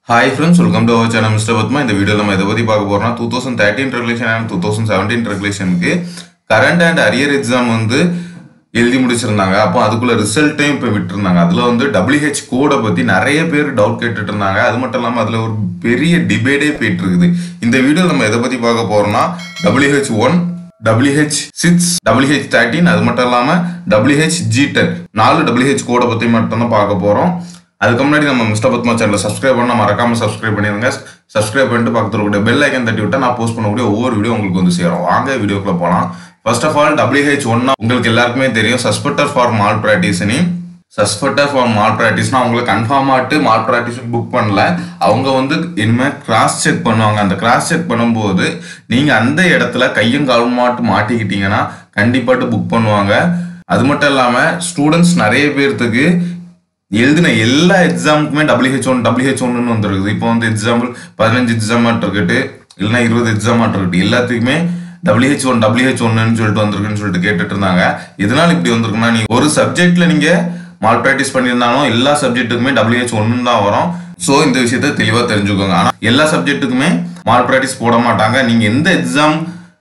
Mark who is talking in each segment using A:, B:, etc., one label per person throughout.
A: hi friends welcome to our channel mister Padma இந்த video நம்ம இதை பற்றி பார்க்க போகிறோம் two thousand thirteen regulation and two thousand seventeen ரெகுலேஷனுக்கு கரண்ட் அண்ட் அரியர் எக்ஸாம் வந்து எழுதி முடிச்சிருந்தாங்க அப்போ அதுக்குள்ள ரிசல்ட்டையும் இப்போ விட்டுருந்தாங்க அதில் வந்து டபிள்யூஹெச் கோடை பற்றி நிறைய பேர் டவுட் கேட்டுட்டு இருந்தாங்க அது மட்டும் இல்லாமல் அதில் ஒரு பெரிய டிபேட்டே போயிட்டு இருக்குது இந்த வீடியோ நம்ம எதை பற்றி பார்க்க போகிறோம்னா WH one WH six WH thirteen அது மட்டும் இல்லாமல் டபிள்யூஹெச் ஜி டென் நாலு டபிள்யூஹெச் கோடை பற்றி மட்டும்தான் பார்க்க போகிறோம் அதுக்கு முன்னாடி நம்ம மிஸ்டர் பத்மா சேனலை சப்ஸ்கிரைப் பண்ண மறக்காம சப்ஸ்கிரைப் பண்ணிருங்க சப்ஸ்கிரைப் பண்ணிட்டு பக்கத்தில் இருக்கக்கூடிய பெல் ஐக்கன் தட்டி விட்டா நான் போஸ்ட் பண்ணக்கூடிய ஒவ்வொரு வீடியோ உங்களுக்கு வந்து சேரும் வாங்க வீடியோக்குள்ள போகலாம் ஃபர்ஸ்ட் ஆஃப் ஆல் டபிள்யூஹெச் ஒன்னா உங்களுக்கு எல்லாருக்குமே தெரியும் சஸ்பெக்டர் ஃபார் மால் ப்ராக்டிஸ்னு சஸ்பெக்டர் ஃபார் மால் ப்ராக்டிஸ்னா அவங்களை கன்ஃபார்ம் ஆட்டு மால் ப்ராக்டிஸ் புக் பண்ணல அவங்க வந்து இனிமேல் கிராஸ் செக் பண்ணுவாங்க அந்த கிராஸ் செக் பண்ணும்போது நீங்கள் அந்த இடத்துல கையும் காலும் மாட்டு மாட்டிக்கிட்டீங்கன்னா கண்டிப்பாட்டு புக் பண்ணுவாங்க அது மட்டும் இல்லாமல் ஸ்டூடெண்ட்ஸ் நிறைய பேர்த்துக்கு எழுதின எல்லா எக்ஸாமுக்குமே டபிள்யூஹெச் ஒன் டபிள்யூஹெச் ஒன்னு வந்துருக்குது இப்போ வந்து எக்ஸாம்பிள் பதினஞ்சு எக்ஸாம் இருக்கட்டு இல்லைன்னா இருபது எக்ஸாம் இருக்கட்டு எல்லாத்துக்குமே டபிள்யூஹெச் ஒன் டபிள்யூஹெச் ஒன்னு சொல்லிட்டு வந்திருக்குன்னு சொல்லிட்டு கேட்டுட்டு இருந்தாங்க இதனால இப்படி வந்திருக்குன்னா நீ ஒரு சப்ஜெக்ட்ல நீங்க மால் ப்ராக்டிஸ் பண்ணியிருந்தாலும் எல்லா சப்ஜெக்ட்டுக்குமே டபிள்யூஹெச் ஒன்னு தான் வரும் ஸோ இந்த விஷயத்த தெளிவாக தெரிஞ்சுக்கோங்க ஆனால் எல்லா சப்ஜெக்ட்டுக்குமே மால் ப்ராக்டிஸ் போட மாட்டாங்க நீங்க எந்த எக்ஸாம்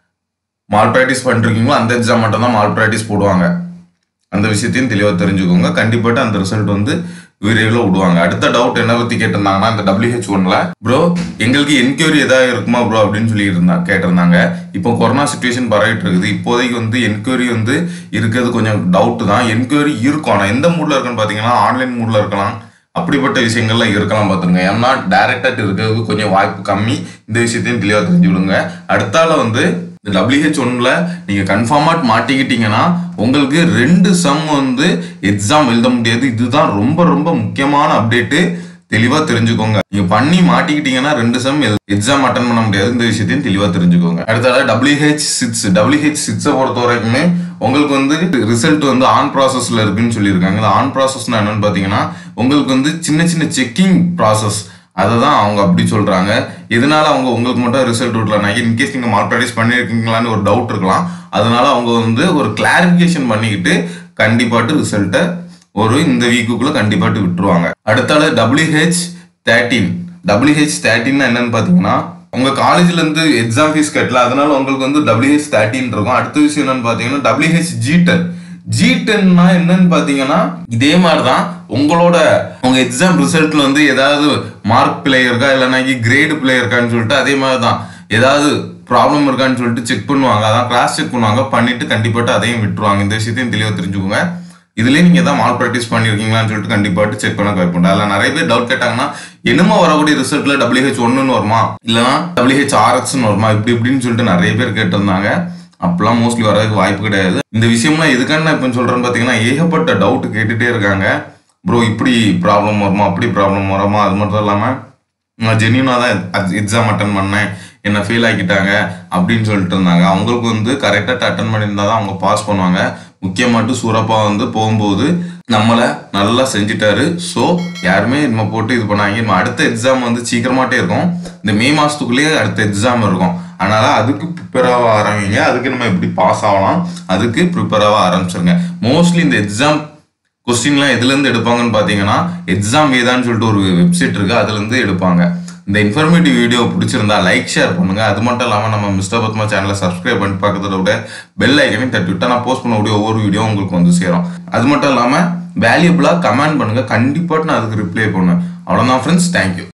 A: மால் ப்ராக்டிஸ் பண்ணிருக்கீங்களோ அந்த எக்ஸாம் மட்டும் தான் மால் ப்ராக்டிஸ் போடுவாங்க அந்த விஷயத்தையும் தெளிவாக தெரிஞ்சுக்கோங்க கண்டிப்பாட்டு அந்த ரிசல்ட் வந்து விரைவில் விடுவாங்க அடுத்த டவுட் என்ன பற்றி கேட்டிருந்தாங்கன்னா இந்த டபிள்யூஹெச் ஒன்ல ப்ரோ எங்களுக்கு என்கொயரி ஏதாவது இருக்குமா ப்ரோ அப்படின்னு சொல்லி இருந்தா கேட்டிருந்தாங்க இப்போ கொரோனா சுச்சுவேஷன் பரவிட்டு இருக்குது இப்போதைக்கு வந்து என்கொயரி வந்து இருக்கிறது கொஞ்சம் டவுட் தான் என்கொயரி இருக்கும் ஆனால் எந்த மூடில் இருக்குன்னு பார்த்தீங்கன்னா ஆன்லைன் மூடில் இருக்கலாம் அப்படிப்பட்ட விஷயங்கள்லாம் இருக்கலாம் பார்த்துருங்க ஏன்னா டைரக்டாக இருக்கிறதுக்கு கொஞ்சம் வாய்ப்பு கம்மி இந்த விஷயத்தையும் தெளிவாக தெரிஞ்சுக்கிடுங்க அடுத்தால வந்து இந்த டபிள்யூஹெச் ஒன்ல நீங்க கன்ஃபார்மா மாட்டிக்கிட்டீங்கன்னா உங்களுக்கு ரெண்டு சம் வந்து எக்ஸாம் எழுத முடியாது இதுதான் ரொம்ப ரொம்ப முக்கியமான அப்டேட்டு தெளிவா தெரிஞ்சுக்கோங்க நீங்க பண்ணி மாட்டிக்கிட்டீங்கன்னா ரெண்டு சம் எக்ஸாம் அட்டன் பண்ண முடியாது இந்த விஷயத்தையும் தெளிவா தெரிஞ்சுக்கோங்க அடுத்தது டபிள்யூஹெச் சிக்ஸ் டபிள்யூஹெச் சிக்ஸை பொறுத்த வரைக்குமே உங்களுக்கு வந்து ரிசல்ட் வந்து ஆன் ப்ராசஸ்ல இருக்குன்னு சொல்லியிருக்காங்க இந்த ஆன் ப்ராசஸ்னா என்னன்னு பாத்தீங்கன்னா உங்களுக்கு வந்து சின்ன சின்ன செக்கிங் ப்ராசஸ் அதை தான் அவங்க அப்படி சொல்றாங்க இதனால அவங்க உங்களுக்கு மட்டும் ரிசல்ட் விடலாம் இன்கேஸ் நீங்க மால் ப்ராக்டிஸ் பண்ணியிருக்கீங்களான்னு ஒரு டவுட் இருக்கலாம் அதனால அவங்க வந்து ஒரு கிளாரிபிகேஷன் பண்ணிக்கிட்டு கண்டிப்பாட்டு ரிசல்ட்டை ஒரு இந்த வீக்குக்குள்ள கண்டிப்பாட்டு விட்டுருவாங்க அடுத்தால டபிள்யூஹெச் தேர்ட்டீன் டபிள்யூஹெச் தேர்ட்டின் என்னன்னு பாத்தீங்கன்னா உங்க காலேஜ்ல இருந்து எக்ஸாம் ஃபீஸ் கட்டல அதனால உங்களுக்கு வந்து டபிள்யூஹெச் தேர்ட்டின் இருக்கும் அடுத்த விஷயம் என்னன்னு பாத்தீங்கன்னா டபிள்யூஹெச் ஜி டென் ஜி டென்னா என்னன்னு பாத்தீங்கன்னா இதே மாதிரிதான் உங்களோட உங்க எக்ஸாம் ரிசல்ட்ல வந்து ஏதாவது மார்க் பிளே இருக்கா இல்லைன்னா கிரேடு பிளே இருக்கான்னு சொல்லிட்டு அதே மாதிரி தான் ஏதாவது ப்ராப்ளம் இருக்கான்னு சொல்லிட்டு செக் பண்ணுவாங்க அதான் கிராஸ் செக் பண்ணுவாங்க பண்ணிட்டு கண்டிப்பாட்டு அதையும் விட்டுருவாங்க இந்த விஷயத்தையும் தெளிவாக தெரிஞ்சுக்கோங்க இதுலயே நீங்க தான் மால் ப்ராக்டிஸ் பண்ணிருக்கீங்களான்னு சொல்லிட்டு கண்டிப்பாட்டு செக் பண்ண வைப்போம் அதில் நிறைய பேர் டவுட் கேட்டாங்கன்னா என்னமோ வரக்கூடிய ரிசல்ட்ல டபிள்யூஹெச் ஒன்னு வருமா இல்லைன்னா டபிள்யூஹெச் ஆர்எக்ஸ்னு வருமா இப்படி இப்படின்னு சொல்லிட்டு நிறைய பேர் கேட்டிருந்தாங்க அப்பெல்லாம் மோஸ்ட்லி வரதுக்கு வாய்ப்பு கிடையாது இந்த விஷயம்லாம் எதுக்கான நான் இப்போ சொல்றேன்னு பார்த்தீங்கன்னா ஏகப்பட்ட டவுட் கேட்டுட்டே இருக்காங்க ப்ரோ இப்படி ப்ராப்ளம் வருமா அப்படி ப்ராப்ளம் வருமா அது மட்டும் இல்லாமல் நான் ஜென்யூனாக தான் எக்ஸாம் அட்டன் பண்ணேன் என்னை ஃபெயில் ஆக்கிட்டாங்க அப்படின்னு சொல்லிட்டு இருந்தாங்க அவங்களுக்கு வந்து கரெக்டாக அட்டன் பண்ணியிருந்தா தான் அவங்க பாஸ் பண்ணுவாங்க முக்கியமாட்டு சூரப்பா வந்து போகும்போது நம்மளை நல்லா செஞ்சுட்டாரு ஸோ யாருமே நம்ம போட்டு இது பண்ணாங்க நம்ம அடுத்த எக்ஸாம் வந்து சீக்கிரமாட்டே இருக்கும் இந்த மே மாதத்துக்குள்ளேயே அடுத்த எக்ஸாம் இருக்கும் அதனால அதுக்கு ப்ரிப்பேர் ஆக ஆரம்பிங்க அதுக்கு நம்ம எப்படி பாஸ் ஆகலாம் அதுக்கு ப்ரிப்பேர் ஆக ஆரம்பிச்சிருங்க மோஸ்ட்லி இந்த எக்ஸாம் கொஸ்டின்லாம் எதுலேருந்து எடுப்பாங்கன்னு பார்த்தீங்கன்னா எக்ஸாம் ஏதான்னு சொல்லிட்டு ஒரு வெப்சைட் இருக்கு அதுலேருந்து எடுப்பாங்க இந்த இன்ஃபர்மேட்டிவ் வீடியோ பிடிச்சிருந்தா லைக் ஷேர் பண்ணுங்க அது மட்டும் இல்லாமல் நம்ம மிஸ்டர் பத்மா சேனலை சப்ஸ்கிரைப் பண்ணி பக்கத்தில் விட பெல் ஐக்கனையும் தட்டி விட்டா நான் போஸ்ட் பண்ணக்கூடிய ஒவ்வொரு வீடியோ உங்களுக்கு வந்து சேரும் அது மட்டும் இல்லாமல் வேல்யூபிளாக கமெண்ட் பண்ணுங்க கண்டிப்பாக நான் அதுக்கு ரிப்ளை பண்ணுவேன் அவ்வளோதான் ஃப்ரெண்ட்ஸ் தேங்க்யூ